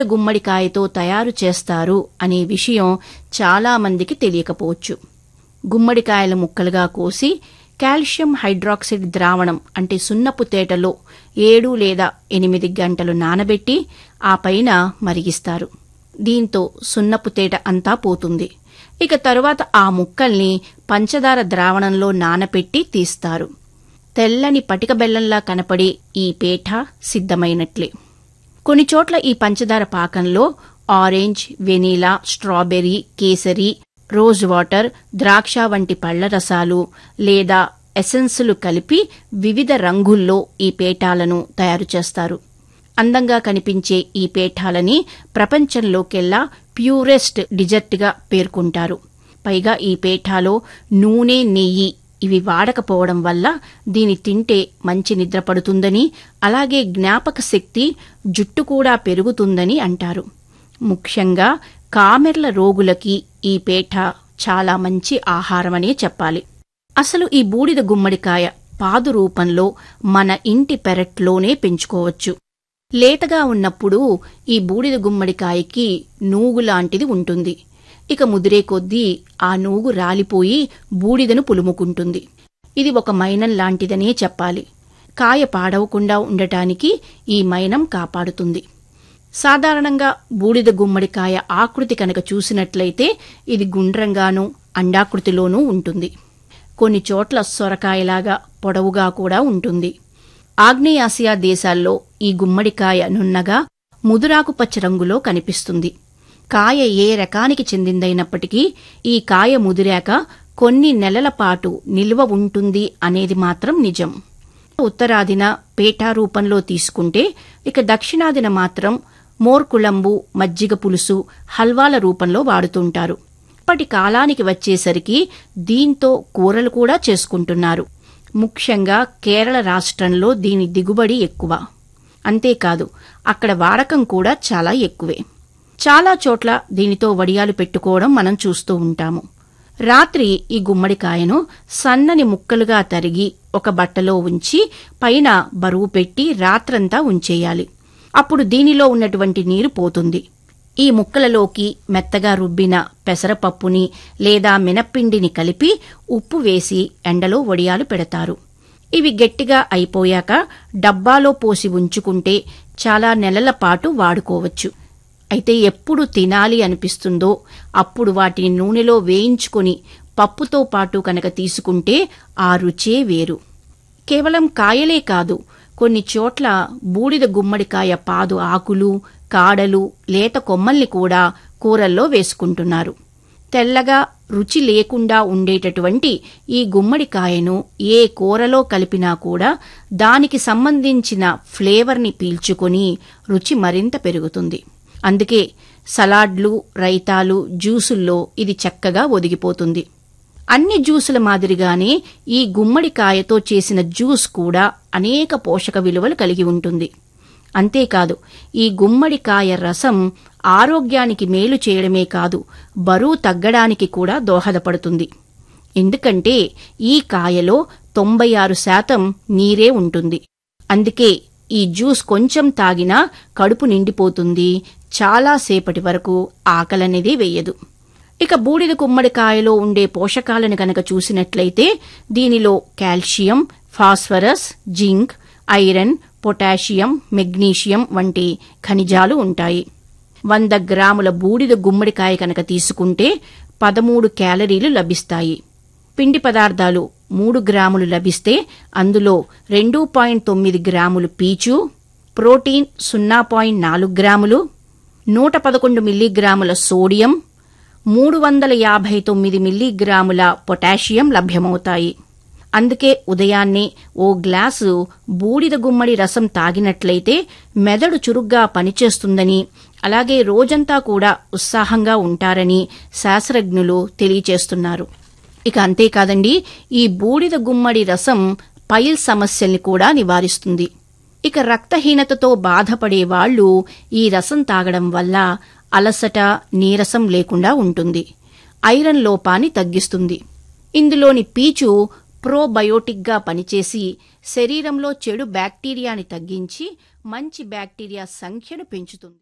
గుమ్మడికాయతో తయారు చేస్తారు అనే విషయం చాలా మందికి తెలియకపోవచ్చు గుమ్మడికాయల ముక్కలుగా కోసి కాల్షియం హైడ్రాక్సైడ్ ద్రావణం అంటే సున్నపు తేటలో ఏడు లేదా ఎనిమిది గంటలు నానబెట్టి ఆ పైన మరిగిస్తారు దీంతో సున్నపు తేట అంతా పోతుంది ఇక తరువాత ఆ ముక్కల్ని పంచదార ద్రావణంలో నానపెట్టి తీస్తారు తెల్లని పటిక బెల్లంలా కనపడే ఈ పేఠ సిద్ధమైనట్లే కొన్ని చోట్ల ఈ పంచదార పాకంలో ఆరెంజ్ వెనీలా స్ట్రాబెర్రీ కేసరి రోజ్ వాటర్ ద్రాక్ష వంటి పళ్ల రసాలు లేదా ఎసెన్సులు కలిపి వివిధ రంగుల్లో ఈ పేటాలను తయారు చేస్తారు అందంగా కనిపించే ఈ పేఠాలని ప్రపంచంలోకెల్లా ప్యూరెస్ట్ డిజర్ట్గా పేర్కొంటారు పైగా ఈ పేఠాలో నూనె నెయ్యి ఇవి వాడకపోవడం వల్ల దీని తింటే మంచి నిద్ర పడుతుందని అలాగే జ్ఞాపక శక్తి జుట్టు కూడా పెరుగుతుందని అంటారు ముఖ్యంగా కామెర్ల రోగులకి ఈ పేఠ చాలా మంచి ఆహారమనే చెప్పాలి అసలు ఈ బూడిద గుమ్మడికాయ పాదు రూపంలో మన ఇంటి పెరట్లోనే పెంచుకోవచ్చు లేతగా ఉన్నప్పుడు ఈ బూడిద గుమ్మడికాయకి నూగు లాంటిది ఉంటుంది ఇక ముదిరే కొద్దీ ఆ నూగు రాలిపోయి బూడిదను పులుముకుంటుంది ఇది ఒక మైనం లాంటిదనే చెప్పాలి కాయ పాడవకుండా ఉండటానికి ఈ మైనం కాపాడుతుంది సాధారణంగా బూడిద గుమ్మడికాయ ఆకృతి కనుక చూసినట్లయితే ఇది గుండ్రంగానూ అండాకృతిలోనూ ఉంటుంది కొన్ని చోట్ల సొరకాయలాగా పొడవుగా కూడా ఉంటుంది ఆగ్నేయాసియా దేశాల్లో ఈ గుమ్మడికాయ నున్నగా ముదురాకుపచ్చ రంగులో కనిపిస్తుంది కాయ ఏ రకానికి చెందిందైనప్పటికీ ఈ కాయ ముదిరాక కొన్ని నెలల పాటు నిల్వ ఉంటుంది అనేది మాత్రం నిజం ఉత్తరాదిన పేటా రూపంలో తీసుకుంటే ఇక దక్షిణాదిన మాత్రం మోర్కుళంబు మజ్జిగ పులుసు హల్వాల రూపంలో వాడుతుంటారు ఇప్పటి కాలానికి వచ్చేసరికి దీంతో కూరలు కూడా చేసుకుంటున్నారు ముఖ్యంగా కేరళ రాష్ట్రంలో దీని దిగుబడి ఎక్కువ అంతేకాదు అక్కడ వాడకం కూడా చాలా ఎక్కువే చాలా చోట్ల దీనితో వడియాలు పెట్టుకోవడం మనం చూస్తూ ఉంటాము రాత్రి ఈ గుమ్మడికాయను సన్నని ముక్కలుగా తరిగి ఒక బట్టలో ఉంచి పైన బరువు పెట్టి రాత్రంతా ఉంచేయాలి అప్పుడు దీనిలో ఉన్నటువంటి నీరు పోతుంది ఈ ముక్కలలోకి మెత్తగా రుబ్బిన పెసరపప్పుని లేదా మినప్పిండిని కలిపి ఉప్పు వేసి ఎండలో వడియాలు పెడతారు ఇవి గట్టిగా అయిపోయాక డబ్బాలో పోసి ఉంచుకుంటే చాలా నెలల పాటు వాడుకోవచ్చు అయితే ఎప్పుడు తినాలి అనిపిస్తుందో అప్పుడు వాటిని నూనెలో వేయించుకొని పప్పుతో పాటు కనుక తీసుకుంటే ఆ రుచే వేరు కేవలం కాయలే కాదు కొన్ని చోట్ల బూడిద గుమ్మడికాయ పాదు ఆకులు కాడలు లేత కొమ్మల్ని కూడా కూరల్లో వేసుకుంటున్నారు తెల్లగా రుచి లేకుండా ఉండేటటువంటి ఈ గుమ్మడికాయను ఏ కూరలో కలిపినా కూడా దానికి సంబంధించిన ఫ్లేవర్ని పీల్చుకొని రుచి మరింత పెరుగుతుంది అందుకే సలాడ్లు రైతాలు జ్యూసుల్లో ఇది చక్కగా ఒదిగిపోతుంది అన్ని జ్యూసుల మాదిరిగానే ఈ గుమ్మడికాయతో చేసిన జ్యూస్ కూడా అనేక పోషక విలువలు కలిగి ఉంటుంది అంతేకాదు ఈ గుమ్మడికాయ రసం ఆరోగ్యానికి మేలు చేయడమే కాదు బరువు తగ్గడానికి కూడా దోహదపడుతుంది ఎందుకంటే ఈ కాయలో తొంభై ఆరు శాతం నీరే ఉంటుంది అందుకే ఈ జ్యూస్ కొంచెం తాగినా కడుపు నిండిపోతుంది చాలా సేపటి వరకు ఆకలనేది వెయ్యదు ఇక బూడిద గుమ్మడికాయలో ఉండే పోషకాలను కనుక చూసినట్లయితే దీనిలో calcium phosphorus zinc iron potassium magnesium వంటి ఖనిజాలు ఉంటాయి వంద గ్రాముల బూడిద గుమ్మడికాయ కనుక తీసుకుంటే పదమూడు క్యాలరీలు లభిస్తాయి పిండి పదార్థాలు మూడు గ్రాములు లభిస్తే అందులో రెండు పాయింట్ తొమ్మిది గ్రాములు పీచు ప్రోటీన్ సున్నా పాయింట్ నాలుగు గ్రాములు నూట పదకొండు మిల్లీగ్రాముల సోడియం మూడు వందల యాభై తొమ్మిది మిల్లీగ్రాముల పొటాషియం లభ్యమవుతాయి అందుకే ఉదయాన్నే ఓ గ్లాసు బూడిద గుమ్మడి రసం తాగినట్లయితే మెదడు చురుగ్గా పనిచేస్తుందని అలాగే రోజంతా కూడా ఉత్సాహంగా ఉంటారని శాస్త్రజ్ఞులు తెలియచేస్తున్నారు ఇక అంతేకాదండి ఈ బూడిద గుమ్మడి రసం పైల్ సమస్యల్ని కూడా నివారిస్తుంది ఇక రక్తహీనతతో బాధపడే వాళ్ళు ఈ రసం తాగడం వల్ల అలసట నీరసం లేకుండా ఉంటుంది ఐరన్ లోపాన్ని తగ్గిస్తుంది ఇందులోని పీచు ప్రోబయోటిక్గా పనిచేసి శరీరంలో చెడు బ్యాక్టీరియాని తగ్గించి మంచి బ్యాక్టీరియా సంఖ్యను పెంచుతుంది